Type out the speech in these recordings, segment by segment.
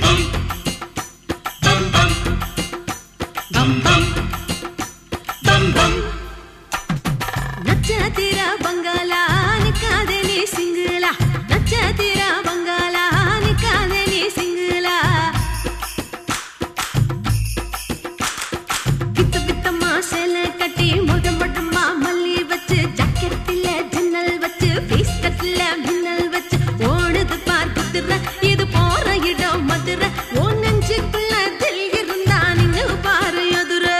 நட்சத்திர பங்களா நிக்காதே நீ சிங்கிளா நட்சத்திர பங்களா நிக்காதே நீ சிங்கிளா பித்த பித்தமா சேலை கட்டி முத மொட்டமா மல்லி வச்சு ஜாக்கெட்டில் ஜன்னல் வச்சு ஃபேஸ் கட்டில் மின்னல் வச்சு ஓடுது பார் குதிரை இது போற இடம் மதுரை ஓ நெஞ்சுக்குள்ள தில் இருந்தா நின்னு பாரு எதுரை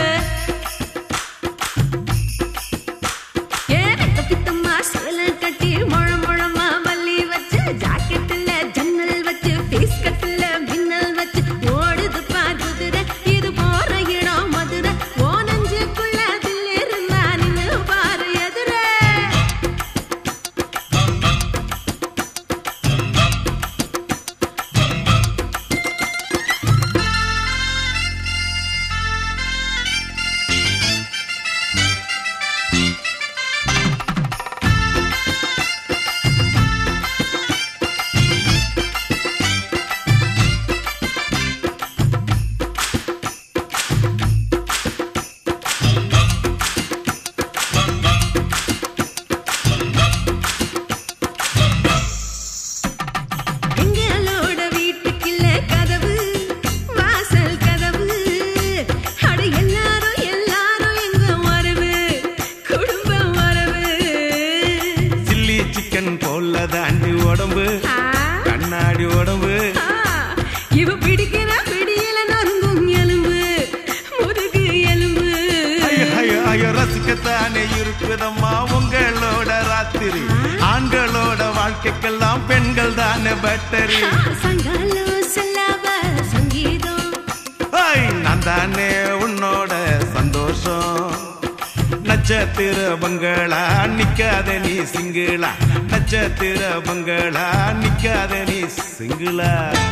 ஏ பித்த பித்தமா சேலை கட்டி முழ முழமா மல்லி வச்சு ஜாக்கெட்டில் ஜன்னல் வச்சு ஃபேஸ் கட்டில் மின்னல் வச்சு ஓடுது பார் குதிரை இது போற இடம் மதுரை ஓ நெஞ்சுக்குள்ள தில் இருந்தா நின்னு பாரு எதுரை எங்களோட வீட்டுக்குள்ள கதவு வாசல் கதவு அட எல்லாரும் எல்லாரும் எங்க வரவு குடும்பம் வரவு சில்லி சிக்கன் போல தாண்டி உடம்பு ஆ, கண்ணாடி உடம்பு ஆ, இவ பிடிக்கிற பிடியில நொறுங்கும் எலும்பு முதுகு எலும்பு ஐயோ ஐயோ ஐயோ ரசிக்கத்தானே இருக்குதம்மா உங்களோட ராத்திரி ஆண்களோட வாழ்க்கைக்கெல்லாம் பெண்கள் தானே பேட்டரி ஆ, சங்காலம் செல்லாவ சங்கீதம் ஐய், நான் தானே உன்னோட சந்தோஷம் நட்சத்திர பங்களா நிக்காத நீ சிங்கிளா நட்சத்திர பங்களா நிக்காத நீ சிங்கிளா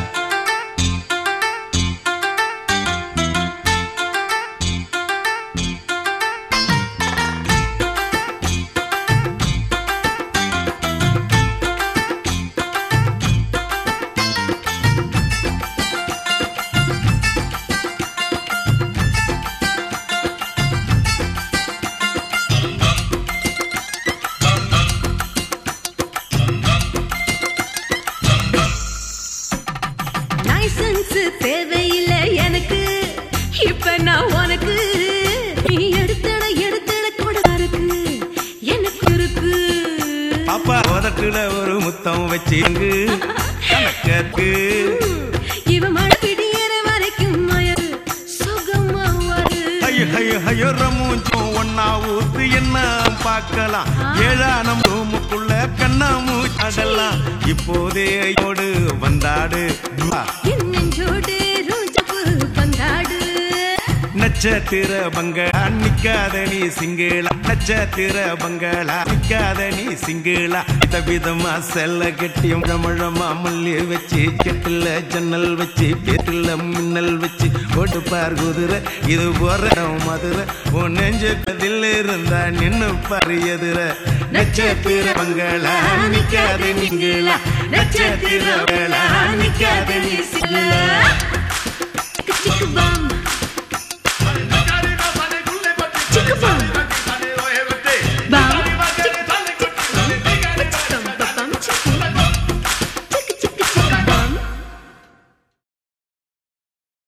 லைசன்ஸ் தேவையில்லை எனக்கு இப்ப நான் உனக்கு நீ எடுத்தட எடுத்தட கூட இருக்கு எனக்கு இருக்கு பாப்பா உதட்டுல ஒரு முத்தம் வச்சிங்கு கணக்கற்கு இவ மழை பிடிக்கிற வரைக்கும் மயரு சுகமா வரு ஐயோ ஐயோ ஐயோ ரமூஞ்சும் ஒன்னா ஊத்து என்ன பார்க்கலாம் ஏழானம் ரூமுக்குள்ள கண்ணாமூ அடலாம் இப்போதே ஓடு வந்தாடு என் நெஞ்சோடு ரோஜாப்பு பந்தாடு நட்சத்திர பங்களா நிக்காத நீ சிங்கிளா நட்சத்திர பங்களா நிக்காத நீ சிங்கிளா வித விதமா செல்ல கட்டியும் மழமா மல்லி வச்சு கெட்டில ஜன்னல் வச்சு பேட்டில மின்னல் வச்சு ஓட்டு பார் குதிரை இது போற இடம் மதுரை உன் நெஞ்சு கதில் இருந்தா நின்னு பாரு எதிர நட்சத்திர பங்களா நிக்காத நீங்களா நட்சத்திர பங்களா நிக்காத நீ சிங்கிளா